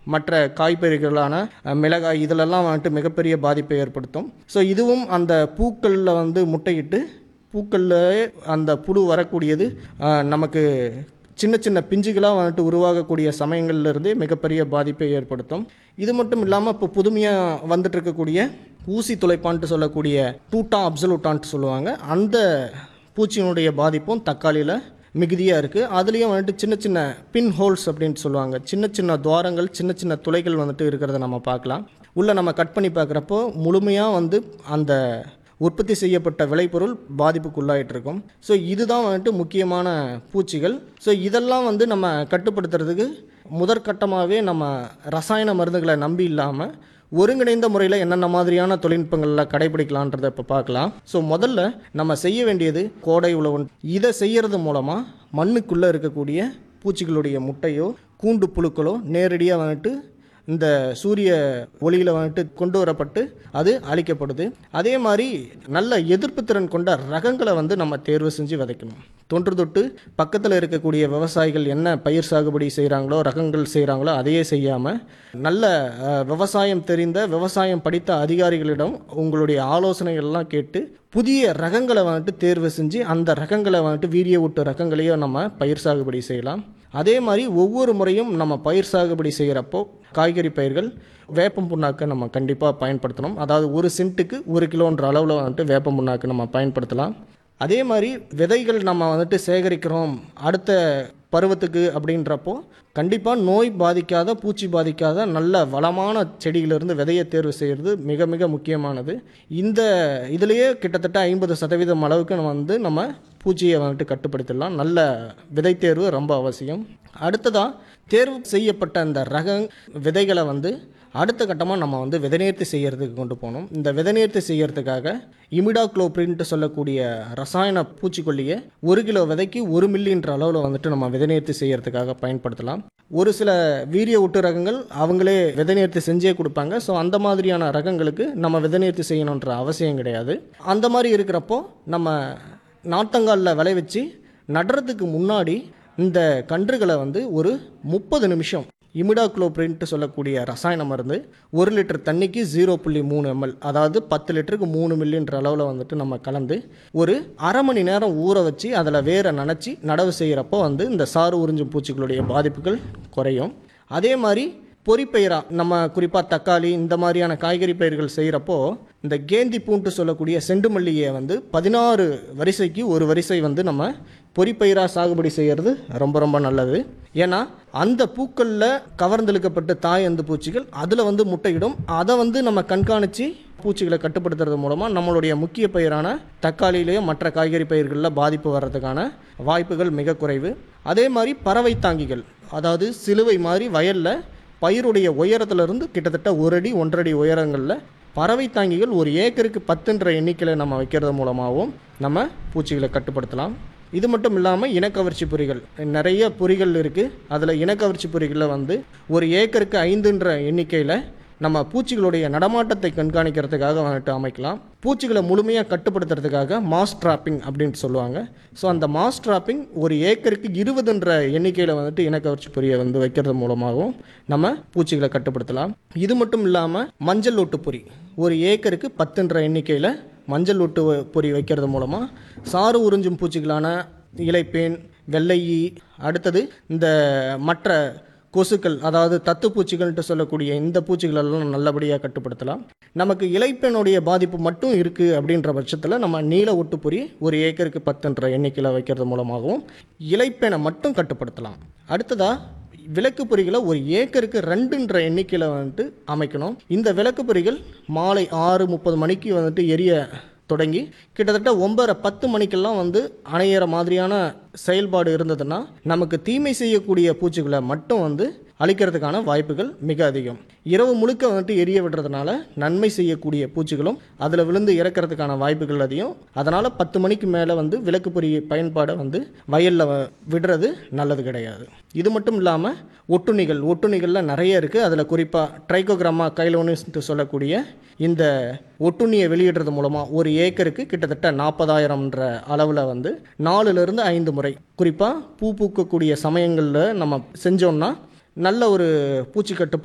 மற்ற காய்கறிகளான அஹ், மிளகாய் இதிலெல்லாம் வந்துட்டு மிகப்பெரிய பாதிப்பை ஏற்படுத்தும் ஸோ இதுவும் அந்த பூக்களில் வந்து முட்டையிட்டு பூக்களில் அந்த புழு வரக்கூடியது அஹ், நமக்கு சின்ன சின்ன பிஞ்சுகளாக வந்துட்டு உருவாகக்கூடிய சமயங்கள்ல இருந்தே மிகப்பெரிய பாதிப்பை ஏற்படுத்தும் இது மட்டும் இல்லாமல் இப்போ புதுமையாக வந்துட்டு இருக்கக்கூடிய ஊசி துளைப்பான்ட்டு சொல்லக்கூடிய டூட்டா அப்சலூட்டான்ட்டு சொல்லுவாங்க அந்த பூச்சியினுடைய பாதிப்பும் தக்காளியில் மிகுதியாக இருக்குது அதுலேயும் வந்துட்டு சின்ன சின்ன பின் ஹோல்ஸ் அப்படின்ட்டு சொல்லுவாங்க சின்ன சின்ன துவாரங்கள் சின்ன சின்ன துளைகள் வந்துட்டு இருக்கிறத நம்ம பார்க்கலாம் உள்ளே நம்ம கட் பண்ணி பார்க்குறப்போ முழுமையாக வந்து அந்த உற்பத்தி செய்யப்பட்ட விளைபொருள் பாதிப்புக்குள்ளாயிட்டு இருக்கும் ஸோ இதுதான் வந்துட்டு முக்கியமான பூச்சிகள் ஸோ இதெல்லாம் வந்து நம்ம கட்டுப்படுத்துறதுக்கு முதற்கட்டமாகவே நம்ம ரசாயன மருந்துகளை நம்பி இல்லாமல் ஒருங்கிணைந்த முறையில் என்னென்ன மாதிரியான தொழில்நுட்பங்களில் கடைபிடிக்கலான்றதை இப்போ பார்க்கலாம் ஸோ முதல்ல நம்ம செய்ய வேண்டியது கோடை உழவு இதை செய்யறது மூலமாக மண்ணுக்குள்ளே இருக்கக்கூடிய பூச்சிகளுடைய முட்டையோ கூண்டு புழுக்களோ நேரடியாக வந்துட்டு இந்த சூரிய ஒளியில் வந்துட்டு கொண்டு வரப்பட்டு அது அழிக்கப்படுது அதே மாதிரி நல்ல எதிர்ப்பு திறன் கொண்ட ரகங்களை வந்து நம்ம தேர்வு செஞ்சு விதைக்கணும் தொன்று தொட்டு பக்கத்தில் இருக்கக்கூடிய விவசாயிகள் என்ன பயிர் சாகுபடி செய்கிறாங்களோ ரகங்கள் செய்கிறாங்களோ அதையே செய்யாமல் நல்ல அஹ், விவசாயம் தெரிந்த விவசாயம் படித்த அதிகாரிகளிடம் உங்களுடைய ஆலோசனைகள்லாம் கேட்டு புதிய ரகங்களை வந்துட்டு தேர்வு செஞ்சு அந்த ரகங்களை வந்துட்டு வீரிய ஊட்டு ரகங்களையும் நம்ம பயிர் சாகுபடி செய்யலாம் அதே மாதிரி ஒவ்வொரு முறையும் நம்ம பயிர் சாகுபடி செய்கிறப்போ காய்கறி பயிர்கள் வேப்பம் புண்ணாக்கை நம்ம கண்டிப்பாக பயன்படுத்தணும் அதாவது ஒரு சென்ட்டுக்கு ஒரு கிலோன்ற அளவில் வந்துட்டு வேப்பம் புண்ணாக்கு நம்ம பயன்படுத்தலாம் அதே மாதிரி விதைகள் நம்ம வந்துட்டு சேகரிக்கிறோம் அடுத்த பருவத்துக்கு அப்படின்றப்போ கண்டிப்பாக நோய் பாதிக்காத பூச்சி பாதிக்காத நல்ல வளமான செடியிலிருந்து விதையை தேர்வு செய்கிறது மிக மிக முக்கியமானது இந்த இதுலேயே கிட்டத்தட்ட ஐம்பது சதவீதம் அளவுக்கு நம்ம வந்து நம்ம பூச்சியை வந்துட்டு கட்டுப்படுத்திடலாம் நல்ல விதை தேர்வு ரொம்ப அவசியம் அடுத்ததாக தேர்வு செய்யப்பட்ட அந்த ரக விதைகளை வந்து அடுத்த கட்டமாக நம்ம வந்து விதைநேர்த்தி செய்யறதுக்கு கொண்டு போகணும் இந்த விதைநேர்த்தி செய்யறதுக்காக இமிடாக்ளோப்ரின்ட்டு சொல்லக்கூடிய ரசாயன பூச்சிக்கொல்லியை ஒரு கிலோ விதைக்கு ஒரு மில்லின்ற அளவில் வந்துட்டு நம்ம விதைநேர்த்தி செய்யறதுக்காக பயன்படுத்தலாம் ஒரு சில வீரிய ஒட்டு ரகங்கள் அவங்களே விதைநேர்த்தி செஞ்சே கொடுப்பாங்க ஸோ அந்த மாதிரியான ரகங்களுக்கு நம்ம விதைநேர்த்தி செய்யணுன்ற அவசியம் கிடையாது அந்த மாதிரி இருக்கிறப்போ நம்ம நாத்தங்காலில் விளைவிச்சு நடுறதுக்கு முன்னாடி இந்த கன்றுகளை வந்து ஒரு முப்பது நிமிஷம் இமிடாக்ளோப்ரின்ட்டு சொல்லக்கூடிய ரசாயன மருந்து ஒரு லிட்டர் தண்ணிக்கு ஜீரோ புள்ளி மூணு எம்எல் அதாவது பத்து லிட்டருக்கு மூணு மில்லின்ற அளவில் வந்துட்டு நம்ம கலந்து ஒரு அரை மணி நேரம் ஊற வச்சு அதில் வேரை நனைச்சி நடவு செய்கிறப்போ வந்து இந்த சாறு உறிஞ்சும் பூச்சிகளுடைய பாதிப்புகள் குறையும் அதே மாதிரி பொறிப்பயிரா நம்ம குறிப்பாக தக்காளி இந்த மாதிரியான காய்கறி பயிர்கள் செய்கிறப்போ இந்த கேந்தி பூண்டு சொல்லக்கூடிய செண்டு மல்லிகையை வந்து பதினாறு வரிசைக்கு ஒரு வரிசை வந்து நம்ம பொறிப்பயிராக சாகுபடி செய்கிறது ரொம்ப ரொம்ப நல்லது ஏன்னா அந்த பூக்களில் கவர்ந்தெழுக்கப்பட்ட தாய் அந்த பூச்சிகள் அதில் வந்து முட்டையிடும் அதை வந்து நம்ம கண்காணித்து பூச்சிகளை கட்டுப்படுத்துறது மூலமாக நம்மளுடைய முக்கிய பயிரான தக்காளியிலேயோ மற்ற காய்கறி பயிர்களில் பாதிப்பு வர்றதுக்கான வாய்ப்புகள் மிக குறைவு அதே மாதிரி பறவை தாங்கிகள் அதாவது சிலுவை மாதிரி வயலில் பயிருடைய உயரத்திலிருந்து கிட்டத்தட்ட ஒரு அடி ஒன்றரை அடி உயரங்களில் பறவை தாங்கிகள் ஒரு ஏக்கருக்கு பத்துன்ற எண்ணிக்கையில் நம்ம வைக்கிறது மூலமாகவும் நம்ம பூச்சிகளை கட்டுப்படுத்தலாம் இது மட்டும் இல்லாமல் இனக்கவர்ச்சி பொறிகள் நிறைய பொறிகள் இருக்குது அதில் இனக்கவர்ச்சி பொறிகளில் வந்து ஒரு ஏக்கருக்கு ஐந்துன்ற எண்ணிக்கையில் நம்ம பூச்சிகளுடைய நடமாட்டத்தை கண்காணிக்கிறதுக்காக வந்துட்டு அமைக்கலாம் பூச்சிகளை முழுமையாக கட்டுப்படுத்துறதுக்காக மாஸ் ட்ராப்பிங் அப்படின்ட்டு சொல்லுவாங்க ஸோ அந்த மாஸ் ட்ராப்பிங் ஒரு ஏக்கருக்கு இருபதுன்ற எண்ணிக்கையில் வந்துட்டு இனக்கவர்ச்சி பொறியை வந்து வைக்கிறது மூலமாகவும் நம்ம பூச்சிகளை கட்டுப்படுத்தலாம் இது மட்டும் இல்லாமல் மஞ்சள் ஒட்டு பொறி ஒரு ஏக்கருக்கு பத்துன்ற எண்ணிக்கையில் மஞ்சள் ஒட்டு பொறி வைக்கிறது மூலமாக சாறு உறிஞ்சும் பூச்சிகளான இலைப்பேன் வெள்ளையி அடுத்தது இந்த மற்ற கொசுக்கள் அதாவது தத்து பூச்சிகள்ன்ட்டு சொல்லக்கூடிய இந்த பூச்சிகளெல்லாம் நல்லபடியாக கட்டுப்படுத்தலாம் நமக்கு இலைப்பெண்ணுடைய பாதிப்பு மட்டும் இருக்குது அப்படின்ற பட்சத்தில் நம்ம நீல ஒட்டுப்பொறி ஒரு ஏக்கருக்கு பத்துன்ற எண்ணிக்கையில் வைக்கிறது மூலமாகவும் இலைப்பெணை மட்டும் கட்டுப்படுத்தலாம் அடுத்ததாக விளக்கு பொறிகளை ஒரு ஏக்கருக்கு ரெண்டுன்ற எண்ணிக்கையில் வந்துட்டு அமைக்கணும் இந்த விளக்கு பொறிகள் மாலை ஆறு முப்பது மணிக்கு வந்துட்டு எரிய தொடங்கி கிட்டத்தட்ட ஒன்பதரை பத்து மணிக்கெல்லாம் வந்து அணையிற மாதிரியான செயல்பாடு இருந்ததுன்னா நமக்கு தீமை செய்யக்கூடிய பூச்சிகளை மட்டும் வந்து அழிக்கிறதுக்கான வாய்ப்புகள் மிக அதிகம் இரவு முழுக்க வந்துட்டு எரிய விடுறதுனால நன்மை செய்யக்கூடிய பூச்சிகளும் அதில் விழுந்து இறக்கிறதுக்கான வாய்ப்புகள் அதிகம் அதனால் பத்து மணிக்கு மேலே வந்து விளக்கு பொறி பயன்பாடை வந்து வயலில் விடுறது நல்லது கிடையாது இது மட்டும் இல்லாமல் ஒட்டுண்ணிகள் ஒட்டுண்ணிகளில் நிறைய இருக்குது அதில் குறிப்பாக ட்ரைகோகிராமா கைலோனிஸ்ட்டு சொல்லக்கூடிய இந்த ஒட்டுண்ணியை வெளியிடுறது மூலமாக ஒரு ஏக்கருக்கு கிட்டத்தட்ட நாற்பதாயிரம்ன்ற அளவில் வந்து நாலுலேருந்து ஐந்து முறை குறிப்பாக பூ பூக்கக்கூடிய சமயங்களில் நம்ம செஞ்சோம்னா நல்ல ஒரு பூச்சி கட்டுப்பாடு